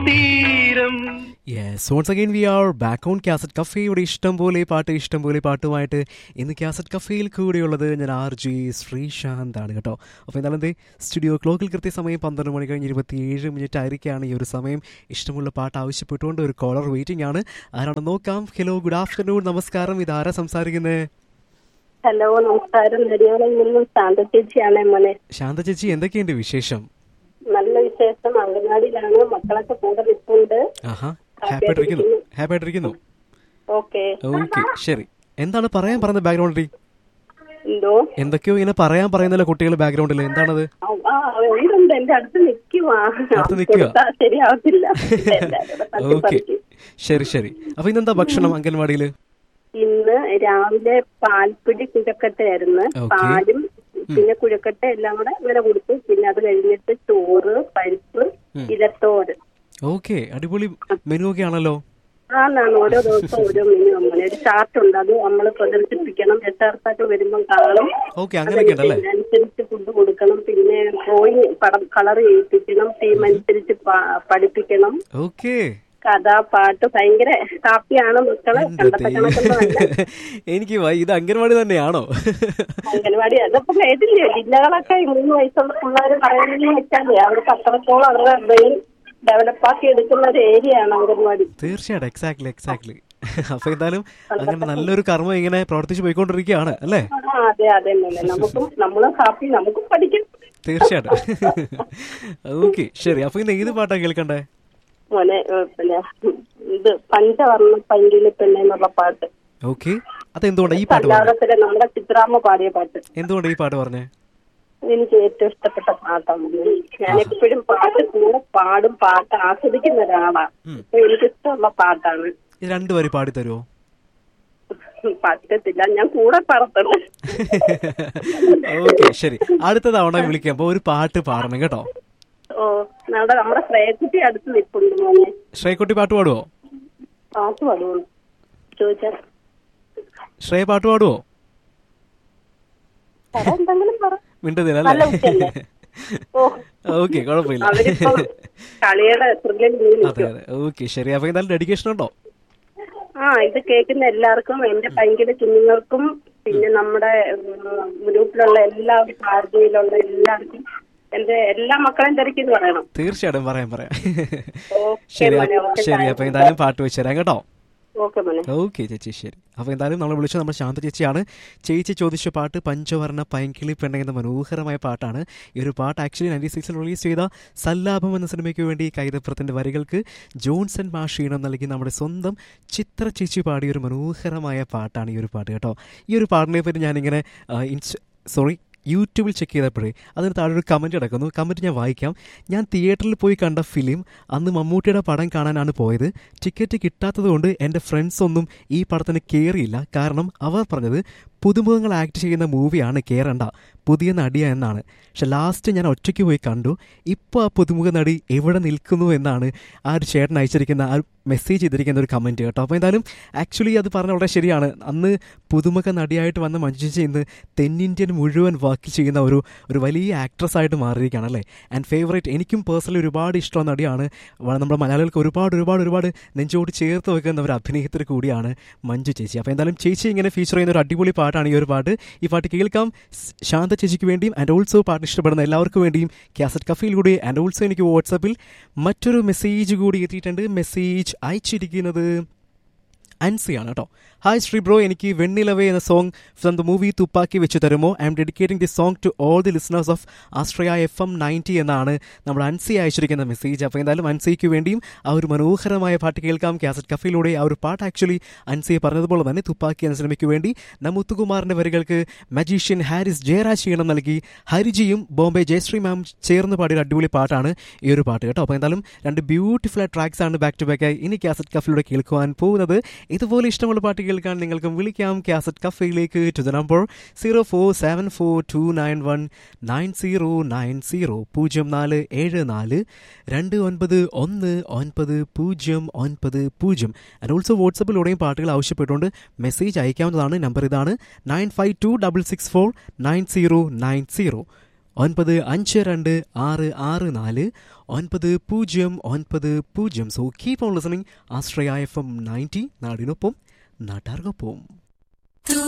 തീരം yes once again we are back on cassette കഫേയുടെ ഇഷ്ടം പോലെ പാട്ട് ഇഷ്ടം പോലെ പാട്ടുമായിട്ട് ഇന്ന് കാസറ്റ് കഫേയിൽ കൂടെയുള്ളത് ഞാൻ ആർ ജി ശ്രീശാന്ത് ആണ് കേട്ടോ അപ്പോൾ എന്തായാലും എന്തേ സ്റ്റുഡിയോ ക്ലോക്കിൽ കൃത്യസമയം പന്ത്രണ്ട് മണി കഴിഞ്ഞ് ഇരുപത്തിയേഴ് മിനിറ്റ് ആയിരിക്കുകയാണ് ഈ ഒരു സമയം ഇഷ്ടമുള്ള പാട്ട് ആവശ്യപ്പെട്ടുകൊണ്ട് ഒരു കോളർ വെയിറ്റിംഗ് ആണ് ആരാണെന്ന് നോക്കാം ഹലോ ഗുഡ് ആഫ്റ്റർനൂൺ നമസ്കാരം ഇത് ആരാ സംസാരിക്കുന്നത് ഹലോ നമസ്കാരം നെടിയോളയിൽ നിന്നും ശാന്ത ചേച്ചിയാണ് മോനെ ശാന്ത ചേച്ചി എന്തൊക്കെയുണ്ട് വിശേഷം നല്ല വിശേഷം അംഗൻവാടിയിലാണ് മക്കളൊക്കെ കൂടെ നിൽപ്പുണ്ട് ആഹാ ഹാപ്പി ആയിട്ടിരിക്കുന്നു ഹാപ്പി ആയിട്ടിരിക്കുന്നു ഓക്കെ ഓക്കെ ശരി എന്താണ് പറയാൻ പറയുന്നത് ബാക്ക്ഗ്രൗണ്ടിൽ എന്തോ എന്തൊക്കെയോ ഇങ്ങനെ പറയാൻ പറയുന്നല്ലോ കുട്ടികൾ ബാക്ക്ഗ്രൗണ്ടിൽ എന്താണത് ആ, ആ ഉണ്ട് എന്റെ അടുത്ത് നിൽക്കുവാ അടുത്ത് നിക്കുവാ? ശരിയാവത്തില്ല എല്ലാവരും കൂടെ ഓക്കെ തട്ടിപ്പറിക്കും. ശരി ശരി അപ്പൊ ഇന്നെന്താ ഭക്ഷണം അംഗൻവാടിയില് ഇന്ന് രാവിലെ പാൽപ്പിടി കുഴക്കട്ടയായിരുന്നു ഓക്കേ. പാലും പിന്നെ കുഴക്കട്ട എല്ലാം കൂടെ അങ്ങനെ കൊടുത്തു പിന്നെ അത് കഴിഞ്ഞിട്ട് ചോറ് പരിപ്പ് ഇലത്തോര് ഓക്കെ അടിപൊളി മെനു ഒക്കെ ആണല്ലോ ആന്നാണ് ഓരോ ദിവസം ഓരോ മെനു അങ്ങനെ ഒരു ചാർട്ട് ഉണ്ട് അത് നമ്മൾ പ്രദർശിപ്പിക്കണം യഥാർത്ഥമായിട്ട് വരുമ്പോൾ കാണും ഓക്കെ അങ്ങനെയൊക്കെ ഉണ്ടല്ലേ അനുസരിച്ച് ഫുഡ് കൊടുക്കണം പിന്നെ ഡ്രോയിങ് പടം കളർ ചെയ്യിപ്പിക്കണം തീം അനുസരിച്ച് പ- പഠിപ്പിക്കണം ഓക്കെ കഥ പാട്ട് ഭയങ്കര ഹാപ്പിയാണ് മക്കള് കണ്ടത്തെ കണക്കൊന്നും അല്ല എനിക്ക് വൈ- ഇത് അംഗൻവാടി തന്നെയാണോ അംഗൻവാടി അതിപ്പോ കേട്ടില്ലേ ജില്ലകളൊക്കെ ഈ മൂന്ന് വയസ്സുള്ള പിള്ളേർ പറയുന്നത് വെച്ചാലേ അവർക്ക് അത്രത്തോളം അവരുടെ ബ്രെയിൻ ഡെവലപ്പ് ആക്കി എടുക്കുന്ന ഒരു ഏരിയ ആണ് അംഗൻവാടി തീർച്ചയായിട്ടും എക്സാക്ട്ലി എക്സാക്ട്ലി അപ്പൊ എന്തായാലും അങ്ങനെ നല്ലൊരു കർമ്മം ഇങ്ങനെ പ്രവർത്തിച്ചു പോയിക്കൊണ്ടിരിക്കുകയാണ് അല്ലേ ആ അതെ അതെ മോനെ നമുക്കും നമ്മളും ഹാപ്പി നമുക്കും പഠിക്കും തീർച്ചയായിട്ടും ഓക്കെ ശരി അപ്പൊ ഇന്ന് ഏത് പാട്ടാ കേൾക്കണ്ടേ മോനെ ഏ, പിന്നെ ഇത് പഞ്ചവർണ്ണ പൈങ്കിളി പെണ്ണെ എന്നുള്ള പാട്ട് ഓക്കെ അതെന്തുകൊണ്ടാ ഈ പാട്ട് പറഞ്ഞേ കല്ലാടത്തിലെ നമ്മുടെ ചിത്രാമ്മ പാടിയ പാട്ട് എന്തുകൊണ്ടാ ഈ പാട്ട് പറഞ്ഞേ എനിക്ക് ഏറ്റവും ഇഷ്ടപ്പെട്ട പാട്ടാണ് ഞാൻ എപ്പോഴും പാട്ട് കൂടെ പാടും പാട്ട് ആസ്വദിക്കുന്ന ഒരാളാണ് അപ്പൊ എനിക്ക് ഇഷ്ടമുള്ള പാട്ടാണ് ഇത് രണ്ടുപേരും പാടി തരുമോ പറ്റത്തില്ല ഞാൻ കൂടെ പാടത്തുള്ളൂ ഓക്കെ ശരി അടുത്ത തവണ വിളിക്കാം അപ്പൊ ഒരു പാട്ട് പാടണം കേട്ടോ ഓ നമ്മുടെ നമ്മുടെ ശ്രേയക്കുട്ടി അടുത്ത് നിൽപ്പുണ്ട് മോനെ ശ്രേയക്കുട്ടി പാട്ട് പാടുവോ പാട്ട് പാടുവോ ചോദിച്ചാ ശ്രേയ പാട്ട് പാടുവോ പറ എന്തെങ്കിലും പറ മിണ്ടുന്നില്ല നല്ല അല്ലേ കുട്ടിയല്ലേ? ഓ ഓക്കെ കുഴപ്പമില്ല അവരിപ്പോ കളിയുടെ ത്രില്ലിൽ അതെ അതെ ഓക്കെ ശരി അപ്പൊ എന്തായാലും ഡെഡിക്കേഷൻ ഉണ്ടോ ആ ഇത് കേൾക്കുന്ന എല്ലാവർക്കും എന്റെ ഭയങ്കര കുഞ്ഞുങ്ങൾക്കും പിന്നെ നമ്മുടെ ഉം, ഗ്രൂപ്പിലുള്ള എല്ലാവർക്കും ആർജിയിലുള്ള എല്ലാവർക്കും എന്റെ എല്ലാ മക്കളെയും തിരക്കിന്ന് പറയണം തീർച്ചയായിട്ടും പറയാം പറയാം ഓക്കെ ശരി മോനെ അപ്പൊ- ഓക്കെ ശരി അപ്പൊ എന്തായാലും പാട്ട് വെച്ച് തരാം കേട്ടോ ഓക്കെ മോനെ ഓക്കെ ചേച്ചി ശരി അപ്പോൾ എന്തായാലും നമ്മൾ വിളിച്ചത് നമ്മൾ ശാന്ത ചേച്ചിയാണ് ചേച്ചി ചോദിച്ച പാട്ട് പഞ്ചവർണ്ണ പൈങ്കിളി പെണ്ണ എന്ന മനോഹരമായ പാട്ടാണ് ഈ ഒരു പാട്ട് ആക്ച്വലി നയൻറ്റി സിക്സിൽ റിലീസ് ചെയ്ത സല്ലാപം എന്ന സിനിമയ്ക്ക് വേണ്ടി കൈതപ്പുറത്തിൻ്റെ വരികൾക്ക് ജോൺസൺ മാഷീണം നൽകി നമ്മുടെ സ്വന്തം ചിത്ര ചേച്ചി പാടിയ ഒരു മനോഹരമായ പാട്ടാണ് ഈ ഒരു പാട്ട് കേട്ടോ ഈ ഒരു പാട്ടിനെ പറ്റി ഞാനിങ്ങനെ ആ, ഇൻസ് സോറി യൂട്യൂബിൽ ചെക്ക് ചെയ്തപ്പോഴേ അതിന് താഴെ ഒരു കമൻറ്റ് കിടക്കുന്നു കമൻറ്റ് ഞാൻ വായിക്കാം ഞാൻ തിയേറ്ററിൽ പോയി കണ്ട ഫിലിം അന്ന് മമ്മൂട്ടിയുടെ പടം കാണാനാണ് പോയത് ടിക്കറ്റ് കിട്ടാത്തതുകൊണ്ട് എൻ്റെ ഫ്രണ്ട്സ് ഒന്നും ഈ പടത്തിന് കയറിയില്ല കാരണം അവർ പറഞ്ഞത് പുതുമുഖങ്ങൾ ആക്ട് ചെയ്യുന്ന മൂവിയാണ് കയറണ്ട പുതിയ നടിയ എന്നാണ് പക്ഷെ ലാസ്റ്റ് ഞാൻ ഒറ്റയ്ക്ക് പോയി കണ്ടു ഇപ്പോൾ ആ പുതുമുഖ നടി എവിടെ നിൽക്കുന്നു എന്നാണ് ആ ഒരു ചേട്ടൻ അയച്ചിരിക്കുന്ന ആ മെസ്സേജ് ചെയ്തിരിക്കുന്ന ഒരു കമൻറ്റ് കേട്ടോ അപ്പോൾ എന്തായാലും ആക്ച്വലി അത് പറഞ്ഞ വളരെ ശരിയാണ് അന്ന് പുതുമുഖ നടിയായിട്ട് വന്ന മഞ്ജു ചേച്ചി ഇന്ന് തെന്നിന്ത്യൻ മുഴുവൻ വർക്ക് ചെയ്യുന്ന ഒരു ഒരു വലിയ ആക്ട്രസ് ആയിട്ട് മാറിയിരിക്കുകയാണ് അല്ലേ ആൻഡ് ഫേവറേറ്റ് എനിക്കും പേഴ്സണലി ഒരുപാട് ഇഷ്ടമുള്ള നടിയാണ് വ- നമ്മുടെ മലയാളികൾക്ക് ഒരുപാട് ഒരുപാട് ഒരുപാട് നെഞ്ചോട് ചേർത്ത് വെക്കുന്ന ഒരു അഭിനേത്രി കൂടിയാണ് മഞ്ജു ചേച്ചി അപ്പോൾ എന്തായാലും ചേച്ചി ഇങ്ങനെ ഫീച്ചർ ചെയ്യുന്ന ഒരു അടിപൊളി പാട്ടാണ് ഈ ഒരു പാട്ട് ഈ പാട്ട് കേൾക്കാം സ് ശാന്ത ചേച്ചിക്ക് വേണ്ടിയും ആൻഡ് ഓൾസോ പാട്ട് ഇഷ്ടപ്പെടുന്ന എല്ലാവർക്കും വേണ്ടിയും കാസറ്റ് കഫയിൽ കൂടി ആൻഡ് ഓൾസോ എനിക്ക് വാട്സപ്പിൽ മറ്റൊരു മെസ്സേജ് കൂടി എത്തിയിട്ടുണ്ട് മെസ്സേജ് അയച്ചിരിക്കുന്നത് അൻസിയാണ് കേട്ടോ ഹായ് ശ്രീ ബ്രോ എനിക്ക് വെണ്ണിലവേ എന്ന song from the movie Thuppakki വെച്ച് തരുമോ I'm dedicating the song to all the listeners of Ashraya F M ninety എന്നാണ് നമ്മുടെ അൻസി അയച്ചിരിക്കുന്ന മെസ്സേജ് അപ്പോൾ എന്തായാലും അൻസിക്ക് വേണ്ടിയും ആ ഒരു മനോഹരമായ പാട്ട് കേൾക്കാം കാസറ്റ് കഫയിലൂടെ ആ ഒരു പാട്ട് ആക്ച്വലി അൻസിയെ പറഞ്ഞതുപോലെ തന്നെ തുപ്പാക്കി എന്ന സിനിമയ്ക്ക് വേണ്ടി നമുത്തുകുമാറിന്റെ വരികൾക്ക് മജീഷ്യൻ ഹാരിസ് ജയരാജ് ഈണം നൽകി ഹരിജിയും ബോംബെ ജയശ്രീ മാം ചേർന്ന് പാടിയ ഒരു അടിപൊളി പാട്ടാണ് ഈ ഒരു പാട്ട് കേട്ടോ അപ്പോൾ എന്തായാലും രണ്ട് ബ്യൂട്ടിഫുൾ ട്രാക്സ് ആണ് ബാക്ക് ടു ബാക്ക് ആയി ഇനി കാസറ്റ് കഫയിലൂടെ കേൾക്കുവാൻ പോകുന്നത് ഇതുപോലെ ഇഷ്ടമുള്ള പാട്ട് കേൾക്കാൻ നിങ്ങൾക്കും വിളിക്കാം കാസറ്റ് കഫയിലേക്ക് to the number zero four seven four two nine one nine zero nine zero പൂജ്യം നാല് ഏഴ് നാല് രണ്ട് ഒൻപത് ഒന്ന് ഒൻപത് പൂജ്യം ഒൻപത് പൂജ്യം ആൻഡ് ഓൾസോ വാട്സപ്പിലൂടെയും പാട്ടുകൾ ആവശ്യപ്പെട്ടുകൊണ്ട് മെസ്സേജ് അയക്കാവുന്നതാണ് നമ്പർ ഇതാണ് nine five two double six four nine zero nine zero ഒൻപത് അഞ്ച് രണ്ട് ആറ് ആറ് നാല് ഒൻപത് പൂജ്യം ഒൻപത് പൂജ്യം so keep on listening Ashraya F M ninety നാടിനൊപ്പം നാട്ടാർക്കൊപ്പം